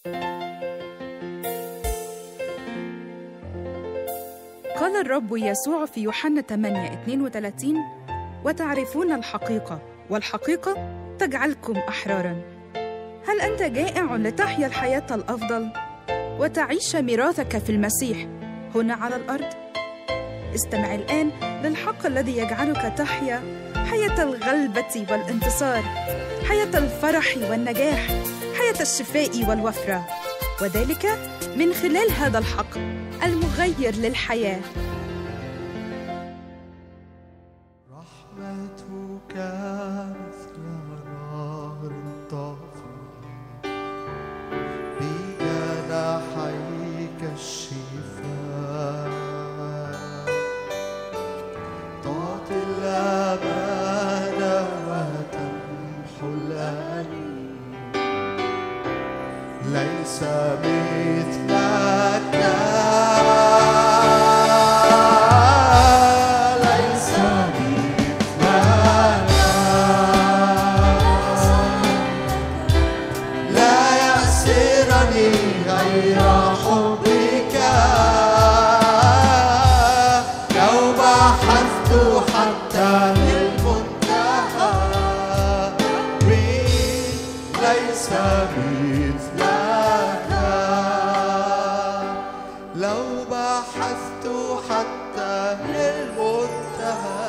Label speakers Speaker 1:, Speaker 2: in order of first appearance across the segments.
Speaker 1: قال الرب يسوع في يوحنا 8 32 وتعرفون الحقيقة والحقيقة تجعلكم أحرارا هل أنت جائع لتحيا الحياة الأفضل وتعيش ميراثك في المسيح هنا على الأرض؟ استمع الآن للحق الذي يجعلك تحيا حياة الغلبة والانتصار حياة الفرح والنجاح حياة الشفاء والوفرة وذلك من خلال هذا الحق المغير للحياه
Speaker 2: رحمتك مثل نار طافئ بجناحيك الشفاء تعطي الأمان وتمحو الأنين ليس مثلك ليس مثلك لا يأسرني غير حبك لو بحثت حتى للمنتهى ليس مثلك لو بحثت حتى للمنتهى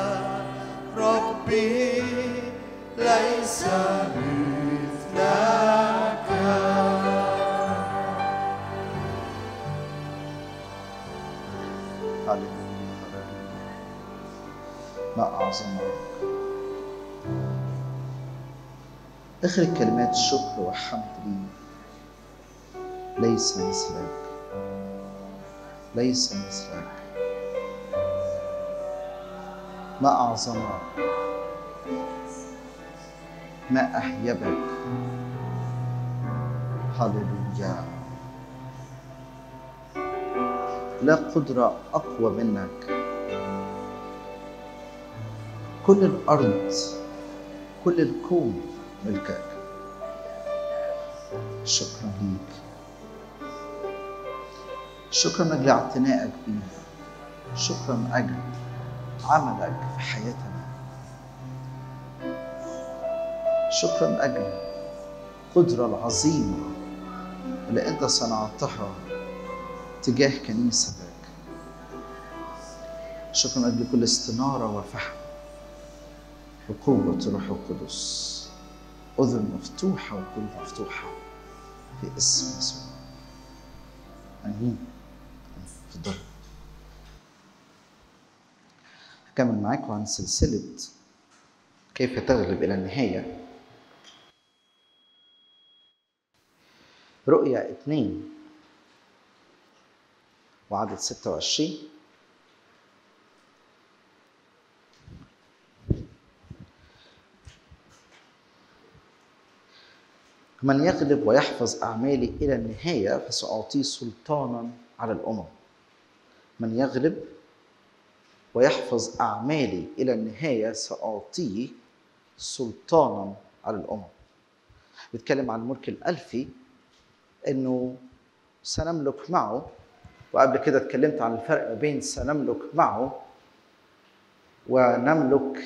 Speaker 2: ربي ليس مثلك
Speaker 3: هللويا هللويا ما أعظمك اخرج كلمات الشكر والحمد لي ليس مثلك ليس مثلك ما أعظمك ما أحيبك هللويا لا قدرة أقوى منك كل الأرض كل الكون ملكك شكرا ليك شكرا من أجل اعتنائك بينا شكرا من أجل عملك في حياتنا شكرا من أجل القدرة العظيمة اللي أنت صنعتها تجاه كنيستك شكرا من أجل كل استنارة وفهم بقوة الروح القدس أذن مفتوحة وقلوب مفتوحة في اسم يسوع آمين تفضل هكمل معاكم عن سلسلة كيف تغلب إلى النهاية رؤيا اثنين وعدد 26 من يغلب ويحفظ أعمالي إلى النهاية فسأعطيه سلطانا على الأمم من يغلب ويحفظ أعمالي إلى النهاية سأعطيه سلطانا على الأمم بيتكلم عن الملك الألفي إنه سنملك معه وقبل كده اتكلمت عن الفرق ما بين سنملك معه ونملك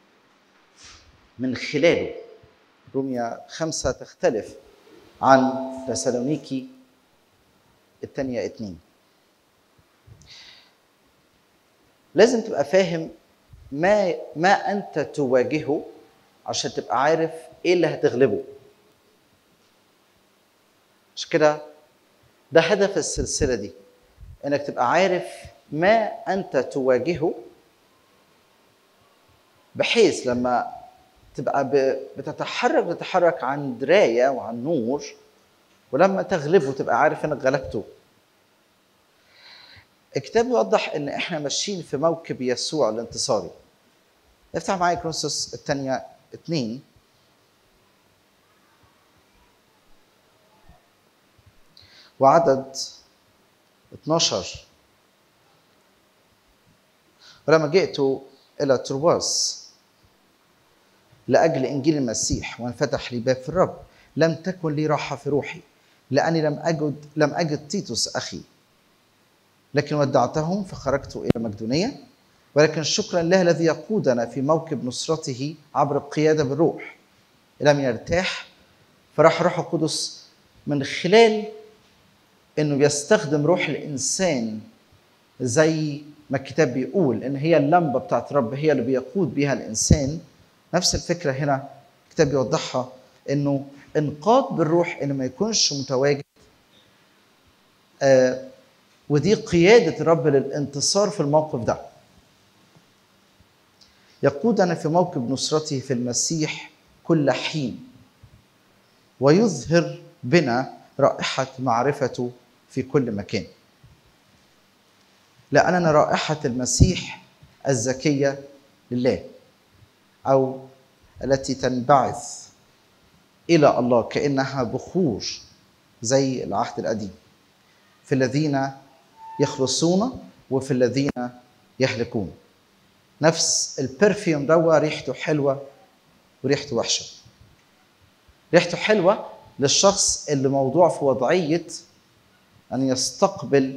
Speaker 3: من خلاله روميا خمسة تختلف عن تسالونيكي الثانية اتنين لازم تبقى فاهم ما ما انت تواجهه عشان تبقى عارف ايه اللي هتغلبه عشان كده ده هدف السلسله دي انك تبقى عارف ما انت تواجهه بحيث لما تبقى ب- بتتحرك بتتحرك عن درايه وعن نور ولما تغلبه تبقى عارف انك غلبته الكتاب يوضح ان احنا ماشيين في موكب يسوع الانتصاري افتح معايا كرونسوس الثانية اتنين وعدد 12 ولما جئت إلى ترواس لأجل إنجيل المسيح وانفتح لي باب في الرب لم تكن لي راحة في روحي لاني لم اجد لم اجد تيتوس اخي لكن ودعتهم فخرجت الى مقدونيه ولكن شكرا له الذي يقودنا في موكب نصرته عبر القياده بالروح لم يرتاح فراح روح القدس من خلال انه بيستخدم روح الانسان زي ما الكتاب بيقول ان هي اللمبه بتاعت رب هي اللي بيقود بيها الانسان نفس الفكره هنا الكتاب بيوضحها انه انقاذ بالروح انه ما يكونش متواجد آه ودي قياده الرب للانتصار في الموقف ده يقودنا في موكب نصرته في المسيح كل حين ويظهر بنا رائحه معرفته في كل مكان لأننا رائحة المسيح الزكية لله أو التي تنبعث إلى الله كأنها بخور زي العهد القديم في الذين يخلصون وفي الذين يهلكون نفس البرفيوم دوا ريحته حلوة وريحته وحشة ريحته حلوة للشخص اللي موضوع في وضعية أن يستقبل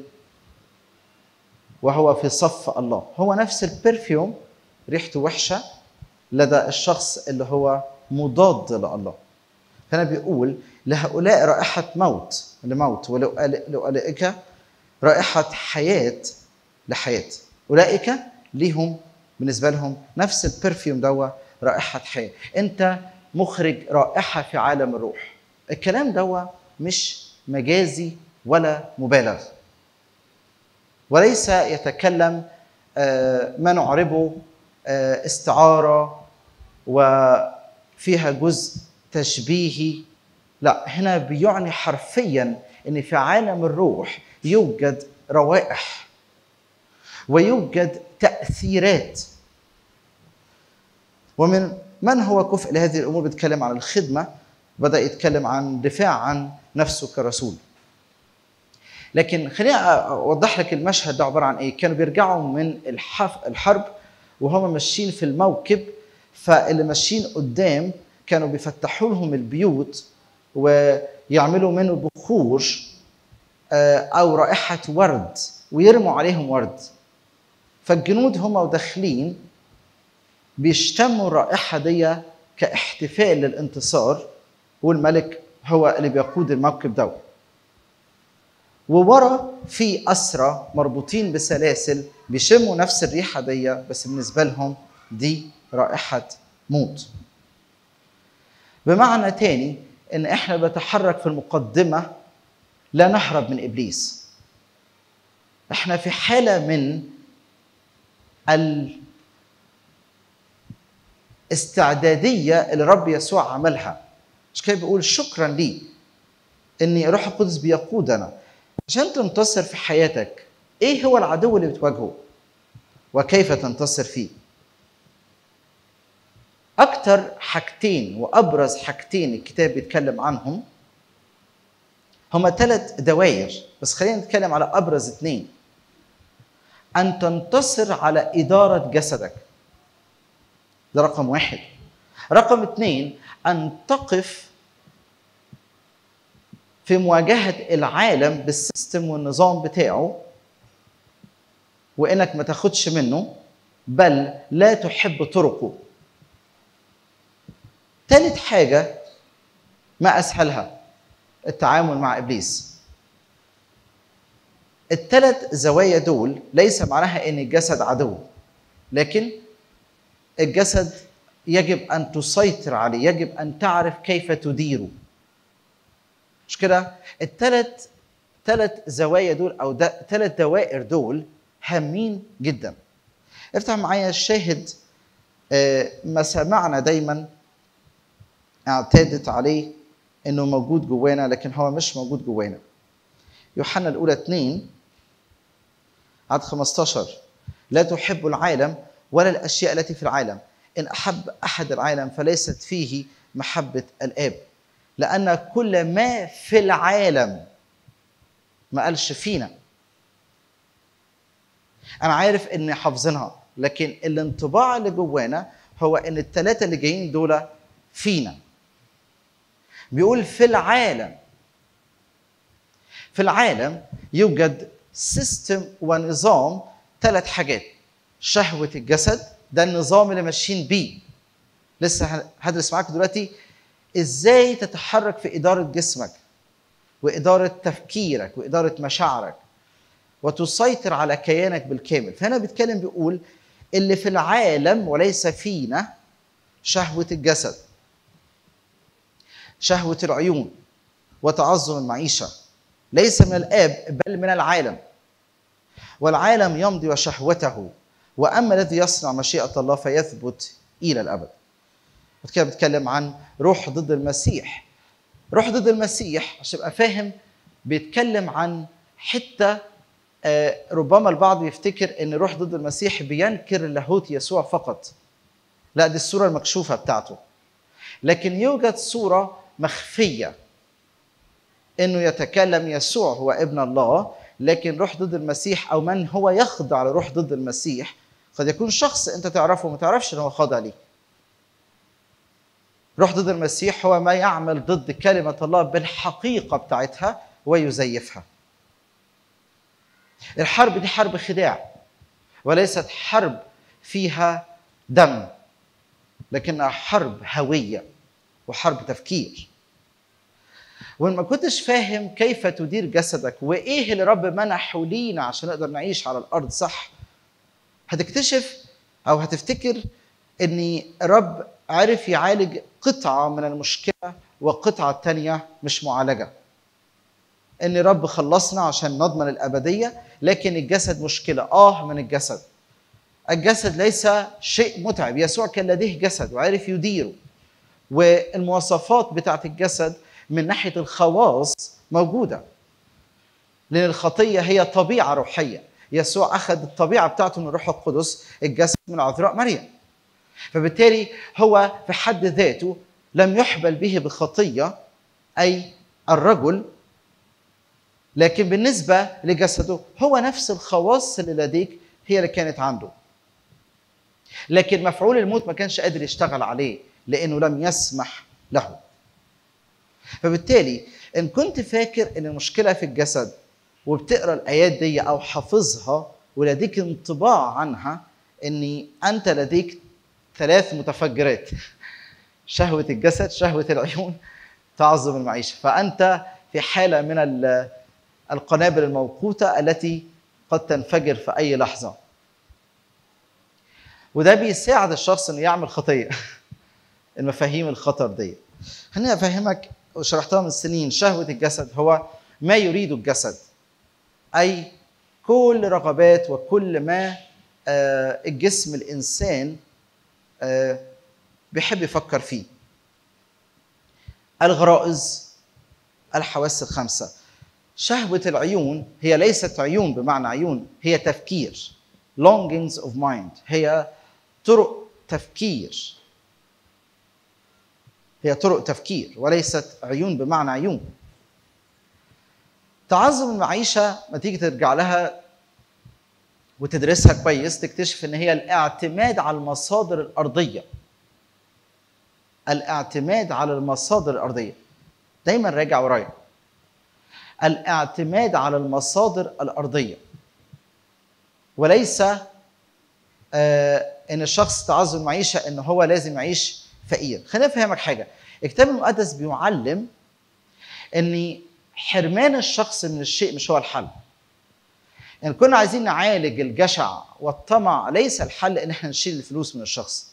Speaker 3: وهو في صف الله هو نفس البرفيوم ريحته وحشة لدى الشخص اللي هو مضاد لله فأنا بيقول لهؤلاء رائحة موت لموت ولأولئك رائحة حياة لحياة أولئك ليهم بالنسبة لهم نفس البرفيوم دوا رائحة حياة أنت مخرج رائحة في عالم الروح الكلام دوا مش مجازي ولا مبالغ وليس يتكلم ما نعربه استعاره وفيها جزء تشبيهي لا هنا بيعني حرفيا ان في عالم الروح يوجد روائح ويوجد تاثيرات ومن من هو كفء لهذه الامور بيتكلم عن الخدمه بدا يتكلم عن دفاع عن نفسه كرسول لكن خليني اوضح لك المشهد ده عباره عن ايه كانوا بيرجعوا من الحف الحرب وهم ماشيين في الموكب فاللي ماشيين قدام كانوا بيفتحوا لهم البيوت ويعملوا منه بخور او رائحه ورد ويرموا عليهم ورد فالجنود هم داخلين بيشتموا الرائحه دي كاحتفال للانتصار والملك هو اللي بيقود الموكب دوت وورا في أسرى مربوطين بسلاسل بيشموا نفس الريحة دي بس بالنسبة لهم دي رائحة موت بمعنى تاني ان احنا بنتحرك في المقدمة لا نهرب من ابليس احنا في حالة من الاستعدادية اللي رب يسوع عملها مش كده بيقول شكرا لي ان روح القدس بيقودنا عشان تنتصر في حياتك ايه هو العدو اللي بتواجهه وكيف تنتصر فيه اكتر حاجتين وابرز حاجتين الكتاب بيتكلم عنهم هما ثلاث دوائر بس خلينا نتكلم على ابرز اثنين ان تنتصر على اداره جسدك ده رقم واحد رقم اثنين ان تقف في مواجهة العالم بالسيستم والنظام بتاعه وإنك ما تاخدش منه بل لا تحب طرقه ثالث حاجة ما أسهلها التعامل مع إبليس الثلاث زوايا دول ليس معناها ان الجسد عدو لكن الجسد يجب ان تسيطر عليه يجب ان تعرف كيف تديره مش كده الثلاث ثلاث زوايا دول او ثلاث دوائر دول هامين جدا افتح معايا الشاهد آه، ما سمعنا دايما اعتادت عليه انه موجود جوانا لكن هو مش موجود جوانا يوحنا الاولى 2 عدد 15 لا تحب العالم ولا الاشياء التي في العالم ان احب احد العالم فليست فيه محبه الاب لان كل ما في العالم ما قالش فينا انا عارف ان حافظينها لكن الانطباع اللي جوانا هو ان الثلاثه اللي جايين دول فينا بيقول في العالم في العالم يوجد سيستم ونظام ثلاث حاجات شهوة الجسد ده النظام اللي ماشيين بيه لسه هدرس معاك دلوقتي ازاي تتحرك في إدارة جسمك وإدارة تفكيرك وإدارة مشاعرك وتسيطر على كيانك بالكامل فهنا بيتكلم بيقول اللي في العالم وليس فينا شهوة الجسد شهوة العيون وتعظم المعيشة ليس من الآب بل من العالم والعالم يمضي وشهوته وأما الذي يصنع مشيئة الله فيثبت إلى الأبد كده بيتكلم عن روح ضد المسيح روح ضد المسيح عشان تبقى فاهم بيتكلم عن حته آه، ربما البعض يفتكر ان روح ضد المسيح بينكر لاهوت يسوع فقط لا دي الصوره المكشوفه بتاعته لكن يوجد صوره مخفيه انه يتكلم يسوع هو ابن الله لكن روح ضد المسيح او من هو يخضع لروح ضد المسيح قد يكون شخص انت تعرفه وما تعرفش ان هو خاضع ليه روح ضد المسيح هو ما يعمل ضد كلمة الله بالحقيقة بتاعتها ويزيفها الحرب دي حرب خداع وليست حرب فيها دم لكنها حرب هوية وحرب تفكير وإن ما كنتش فاهم كيف تدير جسدك وإيه اللي رب منحه لينا عشان نقدر نعيش على الأرض صح هتكتشف أو هتفتكر ان رب عرف يعالج قطعه من المشكله وقطعه تانية مش معالجه ان رب خلصنا عشان نضمن الابديه لكن الجسد مشكله اه من الجسد الجسد ليس شيء متعب يسوع كان لديه جسد وعرف يديره والمواصفات بتاعت الجسد من ناحيه الخواص موجوده لان الخطيه هي طبيعه روحيه يسوع اخذ الطبيعه بتاعته من الروح القدس الجسد من عذراء مريم فبالتالي هو في حد ذاته لم يحبل به بخطيه اي الرجل لكن بالنسبه لجسده هو نفس الخواص اللي لديك هي اللي كانت عنده لكن مفعول الموت ما كانش قادر يشتغل عليه لانه لم يسمح له فبالتالي ان كنت فاكر ان المشكله في الجسد وبتقرا الايات دي او حافظها ولديك انطباع عنها ان انت لديك ثلاث متفجرات شهوة الجسد شهوة العيون تعظم المعيشة فأنت في حالة من ال- القنابل الموقوتة التي قد تنفجر في أي لحظة وده بيساعد الشخص انه يعمل خطيه المفاهيم الخطر دي خليني افهمك وشرحتها من سنين شهوه الجسد هو ما يريد الجسد اي كل رغبات وكل ما آه، الجسم الانسان آه، بيحب يفكر فيه الغرائز الحواس الخمسه شهوه العيون هي ليست عيون بمعنى عيون هي تفكير longings of mind هي طرق تفكير هي طرق تفكير وليست عيون بمعنى عيون تعظم المعيشة ما تيجي ترجع لها وتدرسها كويس تكتشف ان هي الاعتماد على المصادر الارضيه الاعتماد على المصادر الارضيه دايما راجع ورايا الاعتماد على المصادر الارضيه وليس آه ان الشخص تعظم المعيشه ان هو لازم يعيش فقير خليني افهمك حاجه الكتاب المقدس بيعلم ان حرمان الشخص من الشيء مش هو الحل ان كنا عايزين نعالج الجشع والطمع ليس الحل ان احنا نشيل الفلوس من الشخص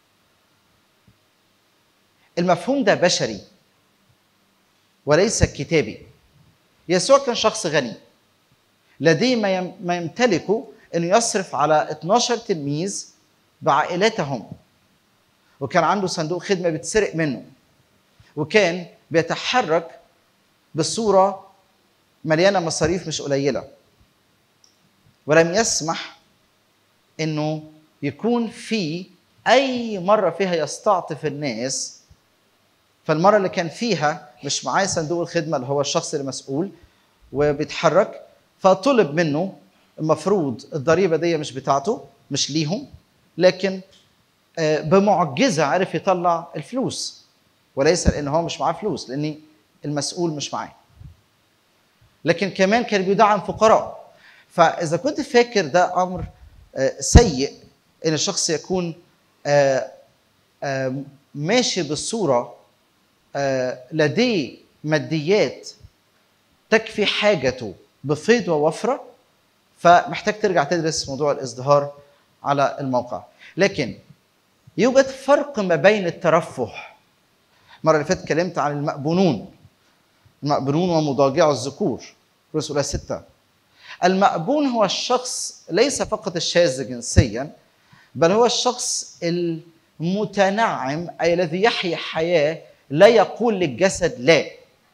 Speaker 3: المفهوم ده بشري وليس كتابي يسوع كان شخص غني لديه ما يم- ما يمتلكه انه يصرف على 12 تلميذ بعائلتهم وكان عنده صندوق خدمه بيتسرق منه وكان بيتحرك بصوره مليانه مصاريف مش قليله ولم يسمح انه يكون في اي مره فيها يستعطف الناس فالمره اللي كان فيها مش معاه صندوق الخدمه اللي هو الشخص المسؤول وبيتحرك فطلب منه المفروض الضريبه دي مش بتاعته مش ليهم لكن آه، بمعجزه عرف يطلع الفلوس وليس لان هو مش معاه فلوس لان المسؤول مش معاه لكن كمان كان بيدعم فقراء فاذا كنت فاكر ده امر آه، سيء ان الشخص يكون آه، آه، ماشي بالصوره آه، لديه ماديات تكفي حاجته بفيض ووفره فمحتاج ترجع تدرس موضوع الازدهار على الموقع لكن يوجد فرق ما بين الترفه المره اللي فاتت اتكلمت عن المأبونون المأبونون ومضاجع الذكور رسول ستة المأبون هو الشخص ليس فقط الشاذ جنسيا بل هو الشخص المتنعم أي الذي يحيا حياة لا يقول للجسد لا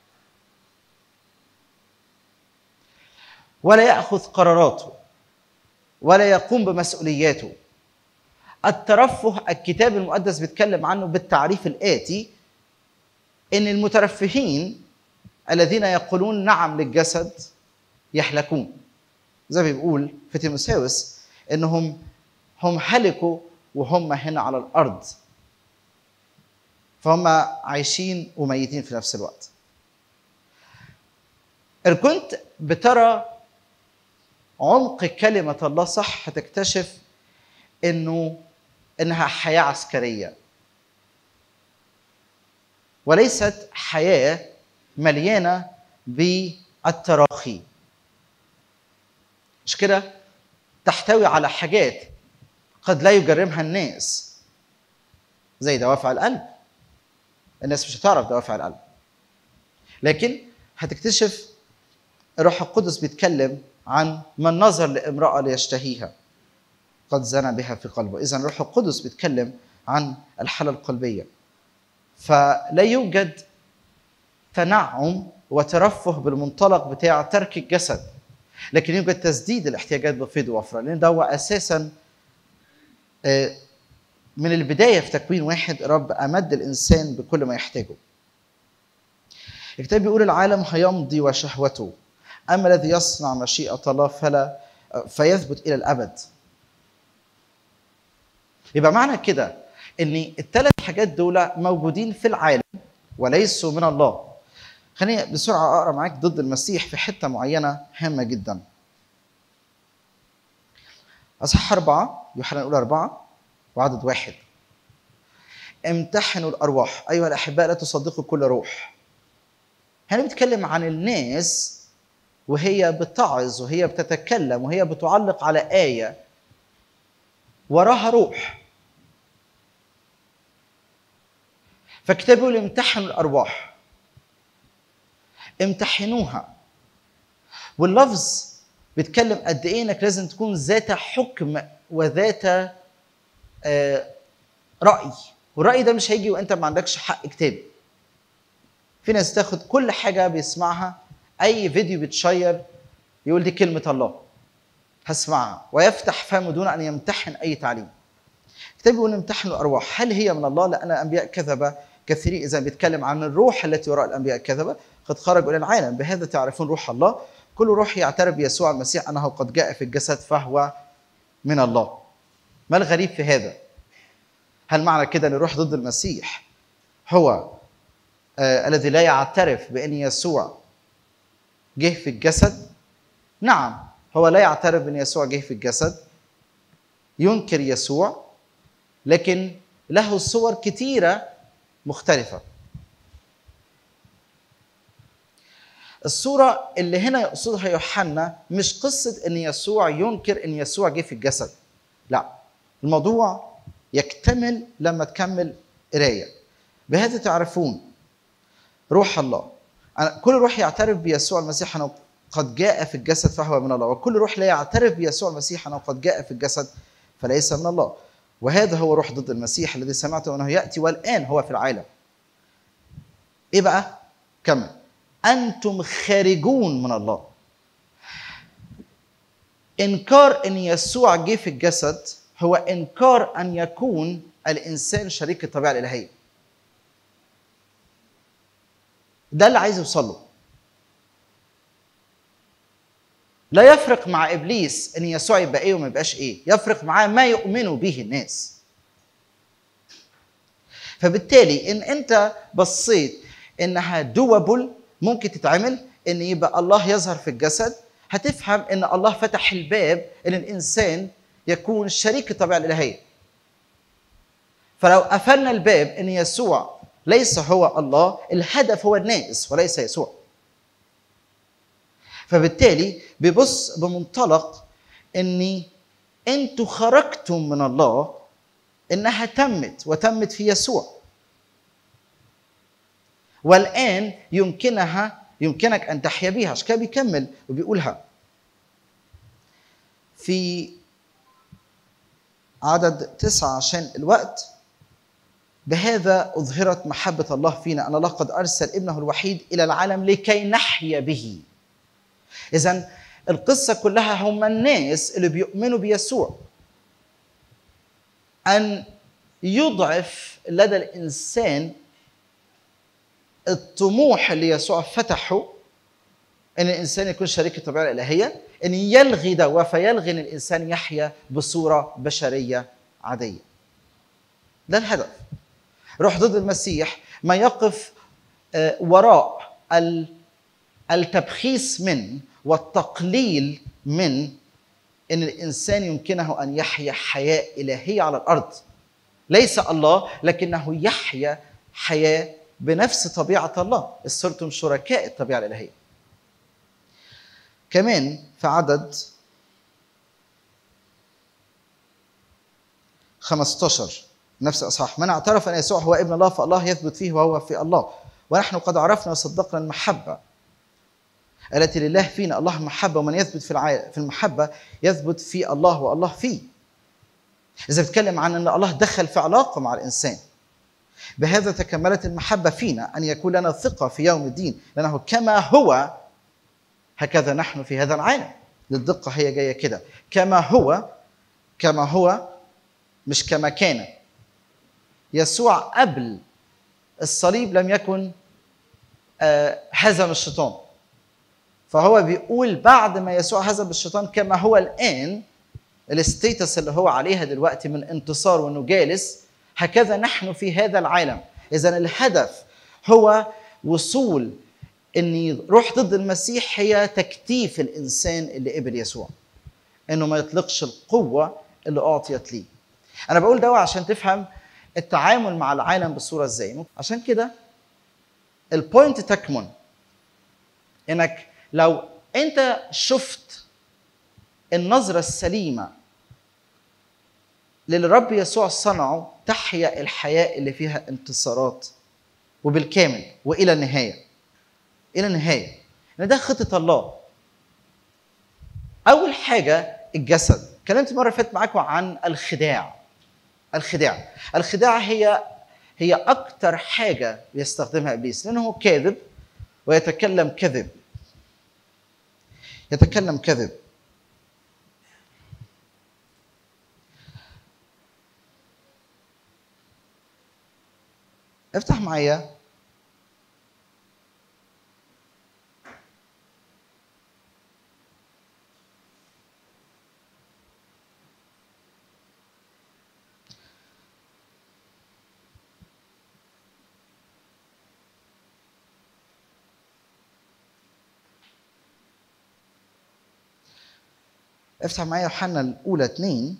Speaker 3: ولا يأخذ قراراته ولا يقوم بمسؤولياته الترفه الكتاب المقدس بيتكلم عنه بالتعريف الآتي إن المترفهين الذين يقولون نعم للجسد يهلكون زي ما بيقول في تيموساوس انهم هم هلكوا وهم هنا على الارض فهم عايشين وميتين في نفس الوقت إن كنت بترى عمق كلمة الله صح هتكتشف إنه إنها حياة عسكرية وليست حياة مليانة بالتراخي مش كده تحتوي على حاجات قد لا يجرمها الناس زي دوافع القلب الناس مش هتعرف دوافع القلب لكن هتكتشف الروح القدس بيتكلم عن من نظر لامرأة ليشتهيها قد زنى بها في قلبه إذا الروح القدس بيتكلم عن الحالة القلبية فلا يوجد تنعم وترفه بالمنطلق بتاع ترك الجسد لكن يوجد تسديد الاحتياجات بفيض ووفرة لأن ده هو أساسا آه، من البداية في تكوين واحد رب أمد الإنسان بكل ما يحتاجه الكتاب بيقول العالم هيمضي وشهوته أما الذي يصنع مشيئة الله فلا فيثبت إلى الأبد يبقى معنى كده ان الثلاث حاجات دول موجودين في العالم وليسوا من الله خليني بسرعه اقرا معاك ضد المسيح في حته معينه هامه جدا اصحاح اربعه يوحنا الاولى اربعه وعدد واحد امتحنوا الارواح ايها الاحباء لا تصدقوا كل روح هنا بيتكلم عن الناس وهي بتعظ وهي بتتكلم وهي بتعلق على ايه وراها روح فالكتاب يقول امتحنوا الارواح امتحنوها واللفظ بيتكلم قد ايه انك لازم تكون ذات حكم وذات آه، راي والراي ده مش هيجي وانت ما عندكش حق كتابي في ناس تاخد كل حاجه بيسمعها اي فيديو بيتشير يقول دي كلمه الله هسمعها ويفتح فمه دون ان يمتحن اي تعليم الكتاب بيقول امتحنوا الارواح هل هي من الله لان الانبياء كذبه كثيرين اذا بيتكلم عن الروح التي وراء الانبياء الكذبه قد خرجوا الى العالم بهذا تعرفون روح الله كل روح يعترف بيسوع المسيح انه قد جاء في الجسد فهو من الله ما الغريب في هذا هل معنى كده ان الروح ضد المسيح هو آه الذي لا يعترف بان يسوع جه في الجسد نعم هو لا يعترف بان يسوع جه في الجسد ينكر يسوع لكن له صور كتيره مختلفه الصورة اللي هنا يقصدها يوحنا مش قصة إن يسوع ينكر إن يسوع جه في الجسد. لا، الموضوع يكتمل لما تكمل قراية. بهذا تعرفون روح الله. أنا كل روح يعترف بيسوع المسيح أنه قد جاء في الجسد فهو من الله، وكل روح لا يعترف بيسوع المسيح أنه قد جاء في الجسد فليس من الله. وهذا هو روح ضد المسيح الذي سمعته أنه يأتي والآن هو في العالم. إيه بقى؟ كمل. انتم خارجون من الله انكار ان يسوع جه في الجسد هو انكار ان يكون الانسان شريك الطبيعه الالهيه ده اللي عايز يوصل له لا يفرق مع ابليس ان يسوع يبقى ايه وما يبقاش ايه يفرق معاه ما يؤمن به الناس فبالتالي ان انت بصيت انها دوبل ممكن تتعمل ان يبقى الله يظهر في الجسد هتفهم ان الله فتح الباب ان الانسان يكون شريك الطبيعه الالهيه فلو قفلنا الباب ان يسوع ليس هو الله الهدف هو الناقص وليس يسوع فبالتالي بيبص بمنطلق اني انتوا خرجتم من الله انها تمت وتمت في يسوع والان يمكنها يمكنك ان تحيا بها عشان كده بيكمل وبيقولها في عدد تسعة عشان الوقت بهذا أظهرت محبة الله فينا أن الله قد أرسل ابنه الوحيد إلى العالم لكي نحيا به إذا القصة كلها هم الناس اللي بيؤمنوا بيسوع أن يضعف لدى الإنسان الطموح اللي يسوع فتحه ان الانسان يكون شريك الطبيعه الالهيه ان يلغي ده فيلغي ان الانسان يحيا بصوره بشريه عاديه ده الهدف روح ضد المسيح ما يقف آه، وراء ال- التبخيس من والتقليل من ان الانسان يمكنه ان يحيا حياه الهيه على الارض ليس الله لكنه يحيا حياه بنفس طبيعه الله صرتم شركاء الطبيعه الالهيه كمان في عدد 15 نفس الاصحاح من اعترف ان يسوع هو ابن الله فالله يثبت فيه وهو في الله ونحن قد عرفنا وصدقنا المحبه التي لله فينا الله محبه ومن يثبت في الع... في المحبه يثبت في الله والله فيه اذا بتكلم عن ان الله دخل في علاقه مع الانسان بهذا تكملت المحبه فينا ان يكون لنا ثقه في يوم الدين لانه كما هو هكذا نحن في هذا العالم للدقة هي جاية كده كما هو كما هو مش كما كان يسوع قبل الصليب لم يكن آه، هزم الشيطان فهو بيقول بعد ما يسوع هزم الشيطان كما هو الآن الستيتس اللي هو عليها دلوقتي من انتصار وانه جالس هكذا نحن في هذا العالم اذا الهدف هو وصول ان روح ضد المسيح هي تكتيف الانسان اللي قبل يسوع انه ما يطلقش القوه اللي اعطيت ليه انا بقول ده عشان تفهم التعامل مع العالم بصوره ازاي عشان كده البوينت تكمن انك لو انت شفت النظره السليمه للي الرب يسوع صنعه تحيا الحياه اللي فيها انتصارات وبالكامل والى النهايه الى النهايه ان ده خطه الله اول حاجه الجسد اتكلمت مره فاتت معاكم عن الخداع الخداع الخداع هي هي اكتر حاجه بيستخدمها ابليس لانه هو كاذب ويتكلم كذب يتكلم كذب افتح معايا افتح معايا يوحنا الاولى اتنين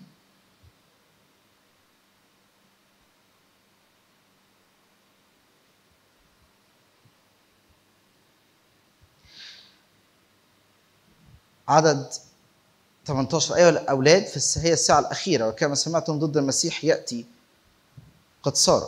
Speaker 3: عدد 18 ايها الاولاد في الس- هي الساعه الاخيره وكما سمعتم ضد المسيح ياتي قد صار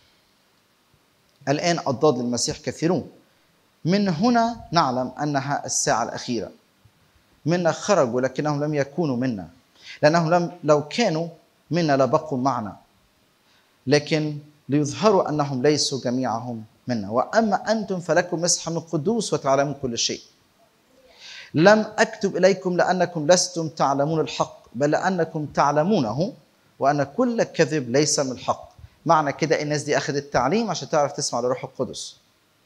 Speaker 3: الان اضداد المسيح كثيرون من هنا نعلم انها الساعه الاخيره منا خرجوا لكنهم لم يكونوا منا لانهم لم لو كانوا منا لبقوا معنا لكن ليظهروا انهم ليسوا جميعهم منا واما انتم فلكم مسح من القدوس وتعلمون كل شيء لم اكتب اليكم لانكم لستم تعلمون الحق بل لانكم تعلمونه وان كل كذب ليس من الحق معنى كده الناس دي اخذت تعليم عشان تعرف تسمع لروح القدس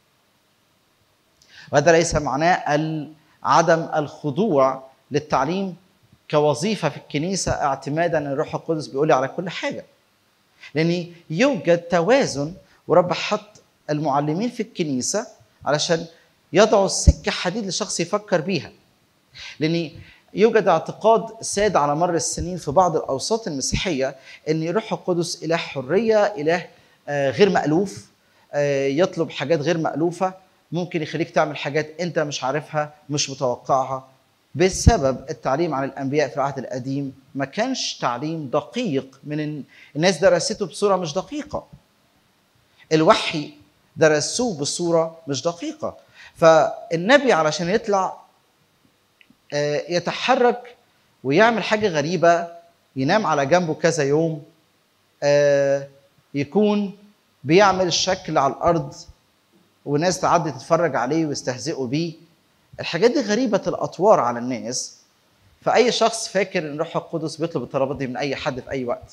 Speaker 3: وهذا ليس معناه ال- عدم الخضوع للتعليم كوظيفه في الكنيسه اعتمادا ان الروح القدس بيقول لي على كل حاجه لان يوجد توازن ورب حط المعلمين في الكنيسه علشان يضع السكه حديد لشخص يفكر بيها لان يوجد اعتقاد ساد على مر السنين في بعض الاوساط المسيحيه ان الروح القدس اله حريه اله آه، غير مالوف آه، يطلب حاجات غير مالوفه ممكن يخليك تعمل حاجات انت مش عارفها مش متوقعها بسبب التعليم عن الانبياء في العهد القديم ما كانش تعليم دقيق من ال- الناس درسته بصوره مش دقيقه الوحي درسوه بصوره مش دقيقه فالنبي علشان يطلع آه، يتحرك ويعمل حاجه غريبه ينام على جنبه كذا يوم آه، يكون بيعمل شكل على الارض وناس تعدي تتفرج عليه ويستهزئوا بيه الحاجات دي غريبه الاطوار على الناس فاي شخص فاكر ان الروح القدس بيطلب الطلبات دي من اي حد في اي وقت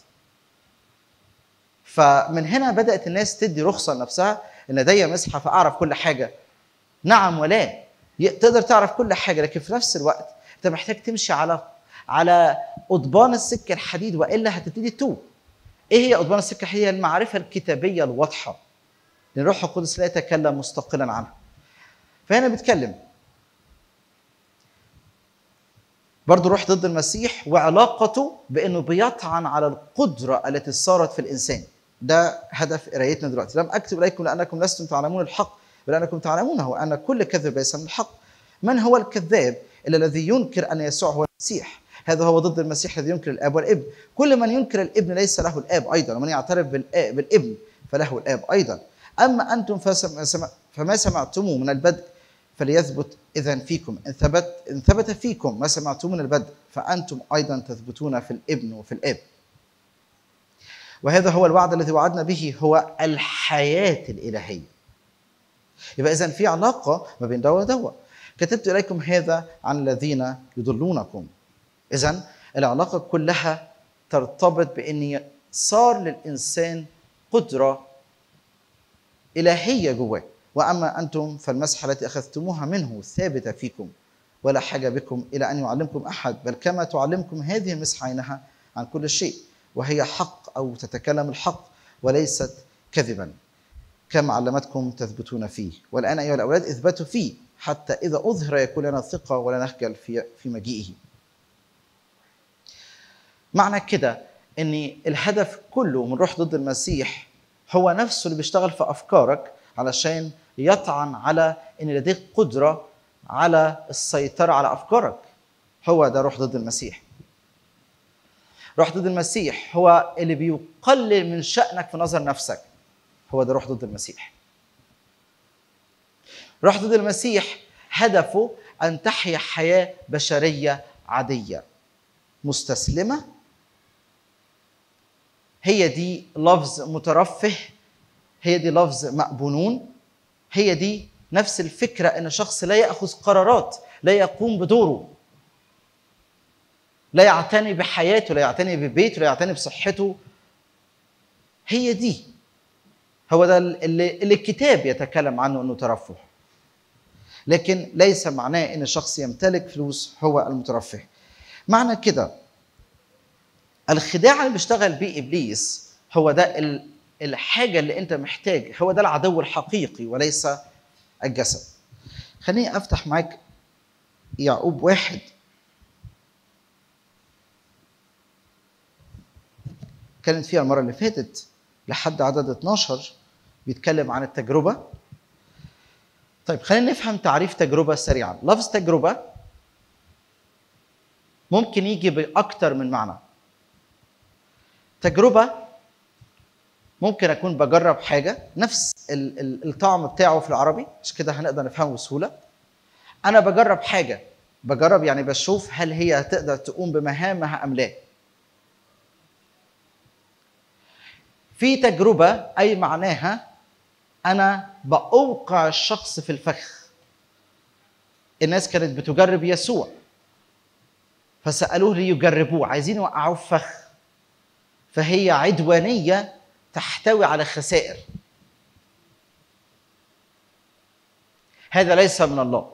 Speaker 3: فمن هنا بدات الناس تدي رخصه لنفسها ان دي مسحه فاعرف كل حاجه نعم ولا ي- تقدر تعرف كل حاجه لكن في نفس الوقت انت محتاج تمشي على على قضبان السكه الحديد والا هتبتدي تتوه ايه هي قضبان السكه الحديد هي المعرفه الكتابيه الواضحه لان الروح القدس لا يتكلم مستقلا عنها فهنا بيتكلم برضه روح ضد المسيح وعلاقته بانه بيطعن على القدره التي صارت في الانسان ده هدف قرايتنا دلوقتي لم اكتب اليكم لانكم لستم تعلمون الحق بل انكم تعلمونه ان كل كذب ليس من الحق من هو الكذاب الا الذي ينكر ان يسوع هو المسيح هذا هو ضد المسيح الذي ينكر الاب والابن كل من ينكر الابن ليس له الاب ايضا ومن يعترف بالآ- بالابن فله الاب ايضا اما انتم فسم- سم- فما سمعتموه من البدء فليثبت اذا فيكم ان ثبت ان ثبت فيكم ما سمعتم من البدء فانتم ايضا تثبتون في الابن وفي الاب وهذا هو الوعد الذي وعدنا به هو الحياه الالهيه يبقى اذا في علاقه ما بين دواء ودواء كتبت اليكم هذا عن الذين يضلونكم اذا العلاقه كلها ترتبط بان صار للانسان قدره الهيه جواه واما انتم فالمسحه التي اخذتموها منه ثابته فيكم ولا حاجه بكم الى ان يعلمكم احد بل كما تعلمكم هذه المسحه عينها عن كل شيء وهي حق او تتكلم الحق وليست كذبا كما علمتكم تثبتون فيه والان ايها الاولاد اثبتوا فيه حتى اذا اظهر يكون لنا ثقه ولا نخجل في في مجيئه معنى كده ان الهدف كله من روح ضد المسيح هو نفسه اللي بيشتغل في افكارك علشان يطعن على ان لديك قدره على السيطره على افكارك هو ده روح ضد المسيح روح ضد المسيح هو اللي بيقلل من شأنك في نظر نفسك هو ده روح ضد المسيح روح ضد المسيح هدفه أن تحيا حياة بشرية عادية مستسلمة هي دي لفظ مترفه هي دي لفظ مأبونون هي دي نفس الفكرة أن شخص لا يأخذ قرارات لا يقوم بدوره لا يعتني بحياته لا يعتني ببيته لا يعتني بصحته هي دي هو ده اللي, اللي الكتاب يتكلم عنه انه ترفه لكن ليس معناه ان الشخص يمتلك فلوس هو المترفه معنى كده الخداع اللي بيشتغل بيه ابليس هو ده ال- الحاجه اللي انت محتاج هو ده العدو الحقيقي وليس الجسد خليني افتح معاك يعقوب واحد اتكلمت فيها المره اللي فاتت لحد عدد 12 بيتكلم عن التجربه طيب خلينا نفهم تعريف تجربه سريعا لفظ تجربه ممكن يجي باكتر من معنى تجربه ممكن اكون بجرب حاجه نفس ال- ال- الطعم بتاعه في العربي عشان كده هنقدر نفهمه بسهوله انا بجرب حاجه بجرب يعني بشوف هل هي هتقدر تقوم بمهامها ام لا في تجربه اي معناها انا باوقع الشخص في الفخ الناس كانت بتجرب يسوع فسالوه ليجربوه عايزين يوقعوه في فخ فهي عدوانيه تحتوي على خسائر هذا ليس من الله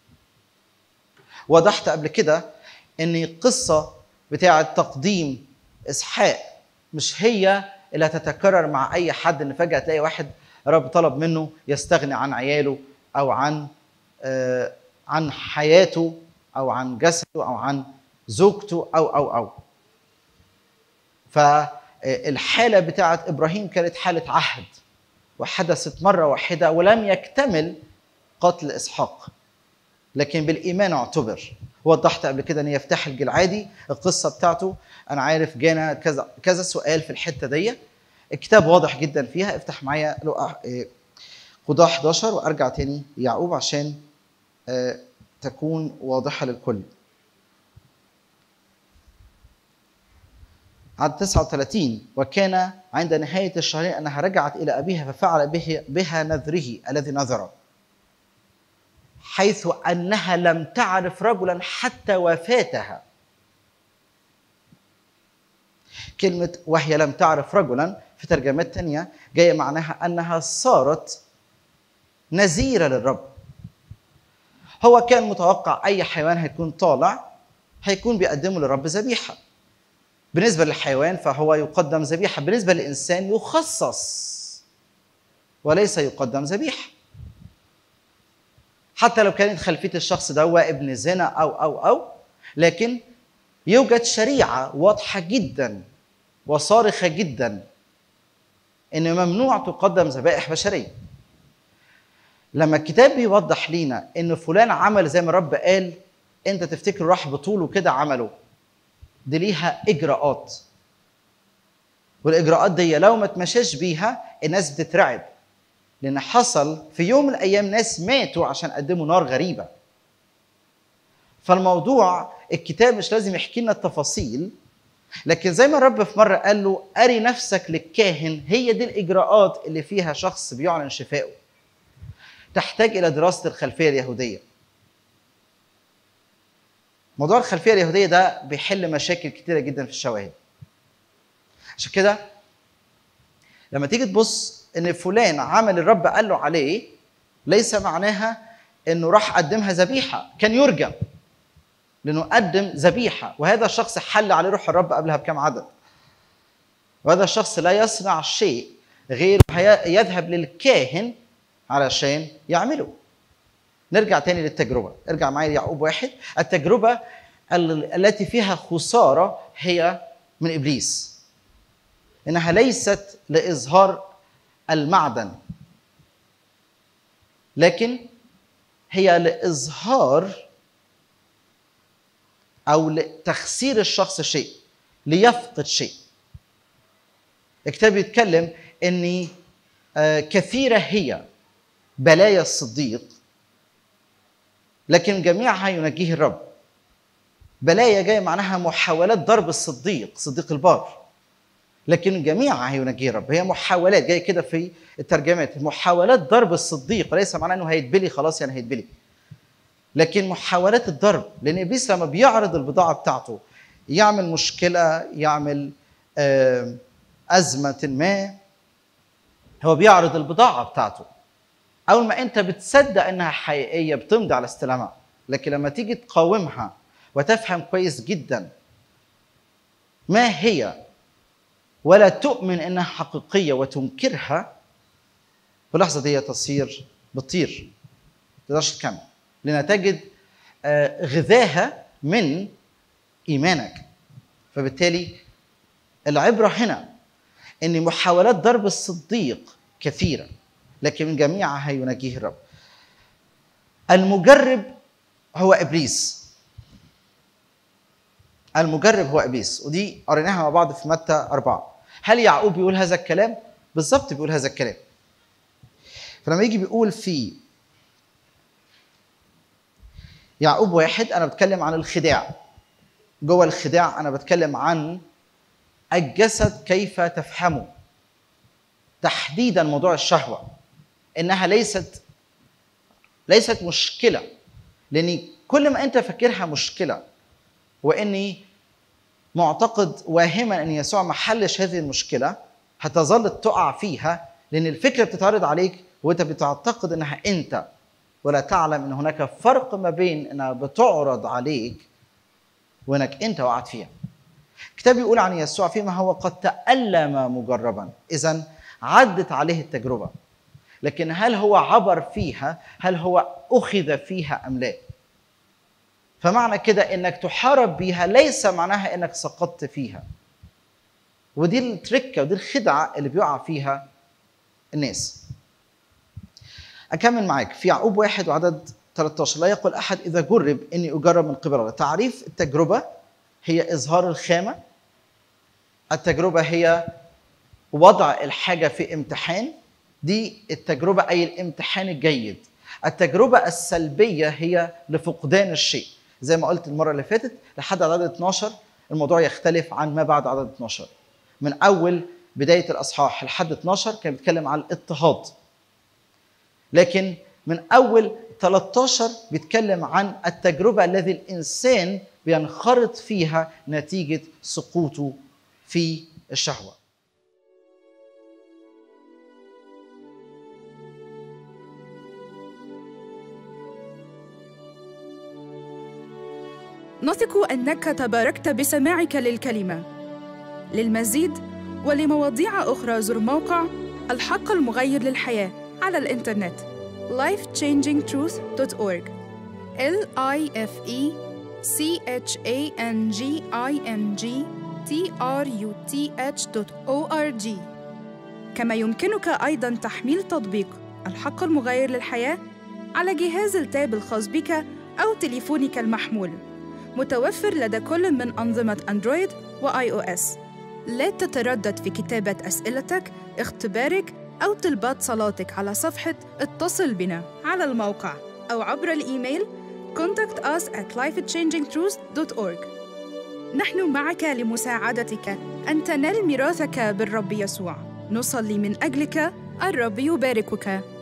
Speaker 3: وضحت قبل كده ان القصه بتاعه تقديم اسحاق مش هي اللي هتتكرر مع اي حد ان فجاه تلاقي واحد رب طلب منه يستغني عن عياله او عن آه، عن حياته او عن جسده او عن زوجته او او او فالحاله بتاعت ابراهيم كانت حاله عهد وحدثت مره واحده ولم يكتمل قتل اسحاق لكن بالايمان اعتبر وضحت قبل كده ان يفتح الجلعادي القصه بتاعته انا عارف جانا كذا كذا سؤال في الحته دي الكتاب واضح جدا فيها افتح معايا لقا إيه، قضاء 11 وارجع تاني يعقوب عشان آه، تكون واضحه للكل عدد 39 وكان عند نهاية الشهرين أنها رجعت إلى أبيها ففعل به بها نذره الذي نذر حيث أنها لم تعرف رجلا حتى وفاتها كلمة وهي لم تعرف رجلا في ترجمات تانية جاية معناها أنها صارت نذيرة للرب هو كان متوقع أي حيوان هيكون طالع هيكون بيقدمه للرب ذبيحة بالنسبة للحيوان فهو يقدم ذبيحة بالنسبة للإنسان يخصص وليس يقدم ذبيحة حتى لو كانت خلفية الشخص ده هو ابن زنا أو أو أو لكن يوجد شريعة واضحة جدا وصارخة جدا إن ممنوع تقدم ذبائح بشرية لما الكتاب بيوضح لينا إن فلان عمل زي ما الرب قال أنت تفتكر راح بطوله كده عمله دي ليها اجراءات والاجراءات دي لو ما تمشاش بيها الناس بتترعب لان حصل في يوم من الايام ناس ماتوا عشان قدموا نار غريبه فالموضوع الكتاب مش لازم يحكي لنا التفاصيل لكن زي ما الرب في مره قال له اري نفسك للكاهن هي دي الاجراءات اللي فيها شخص بيعلن شفائه تحتاج الى دراسه الخلفيه اليهوديه موضوع الخلفيه اليهوديه ده بيحل مشاكل كتيره جدا في الشواهد عشان كده لما تيجي تبص ان فلان عمل الرب قال له عليه ليس معناها انه راح قدمها ذبيحه كان يرجى لانه قدم ذبيحه وهذا الشخص حل عليه روح الرب قبلها بكم عدد وهذا الشخص لا يصنع شيء غير هي- يذهب للكاهن علشان يعمله نرجع تاني للتجربة ارجع معايا ليعقوب واحد التجربة ال- التي فيها خسارة هي من إبليس إنها ليست لإظهار المعدن لكن هي لإظهار أو لتخسير الشخص شيء ليفقد شيء الكتاب يتكلم ان آه، كثيره هي بلايا الصديق لكن جميعها ينجيه الرب بلايا جايه معناها محاولات ضرب الصديق صديق البار لكن جميعها ينجيه الرب هي محاولات جايه كده في الترجمات محاولات ضرب الصديق ليس معناه انه هيتبلي خلاص يعني هيتبلي لكن محاولات الضرب لان ابليس لما بيعرض البضاعه بتاعته يعمل مشكله يعمل آه، ازمه ما هو بيعرض البضاعه بتاعته اول ما انت بتصدق انها حقيقيه بتمضي على استلامها لكن لما تيجي تقاومها وتفهم كويس جدا ما هي ولا تؤمن انها حقيقيه وتنكرها في اللحظه دي تصير بتطير ما تقدرش تكمل لان تجد آه، غذاها من ايمانك فبالتالي العبره هنا ان محاولات ضرب الصديق كثيره لكن من جميعها ينجيه الرب المجرب هو ابليس المجرب هو ابليس ودي قريناها مع بعض في متى أربعة هل يعقوب بيقول هذا الكلام بالظبط بيقول هذا الكلام فلما يجي بيقول في يعقوب واحد انا بتكلم عن الخداع جوه الخداع انا بتكلم عن الجسد كيف تفهمه تحديدا موضوع الشهوه انها ليست ليست مشكله لان كل ما انت فاكرها مشكله واني معتقد واهما ان يسوع ما حلش هذه المشكله هتظل تقع فيها لان الفكره بتتعرض عليك وانت بتعتقد انها انت ولا تعلم ان هناك فرق ما بين انها بتعرض عليك وانك انت وقعت فيها الكتاب يقول عن يسوع فيما هو قد تألم مجربا اذا عدت عليه التجربه لكن هل هو عبر فيها هل هو اخذ فيها ام لا فمعنى كده انك تحارب بيها ليس معناها انك سقطت فيها ودي التركه ودي الخدعه اللي بيقع فيها الناس اكمل معاك في يعقوب واحد وعدد 13 لا يقول احد اذا جرب اني اجرب من قبل الله تعريف التجربه هي اظهار الخامه التجربه هي وضع الحاجه في امتحان دي التجربه اي الامتحان الجيد التجربه السلبيه هي لفقدان الشيء زي ما قلت المره اللي فاتت لحد عدد 12 الموضوع يختلف عن ما بعد عدد 12 من اول بدايه الاصحاح لحد 12 كان بيتكلم عن الاضطهاد لكن من اول 13 بيتكلم عن التجربه الذي الانسان بينخرط فيها نتيجه سقوطه في الشهوه
Speaker 1: نثق انك تباركت بسماعك للكلمه للمزيد ولمواضيع اخرى زر موقع الحق المغير للحياه على الانترنت lifechangingtruth.org l i f e c h a n g i n g t r u t h o r g كما يمكنك ايضا تحميل تطبيق الحق المغير للحياه على جهاز التاب الخاص بك او تليفونك المحمول متوفر لدى كل من أنظمة أندرويد وآي أو إس. لا تتردد في كتابة أسئلتك، اختبارك أو طلبات صلاتك على صفحة اتصل بنا على الموقع أو عبر الإيميل contact us at lifechangingtruth.org نحن معك لمساعدتك أن تنال ميراثك بالرب يسوع نصلي من أجلك الرب يباركك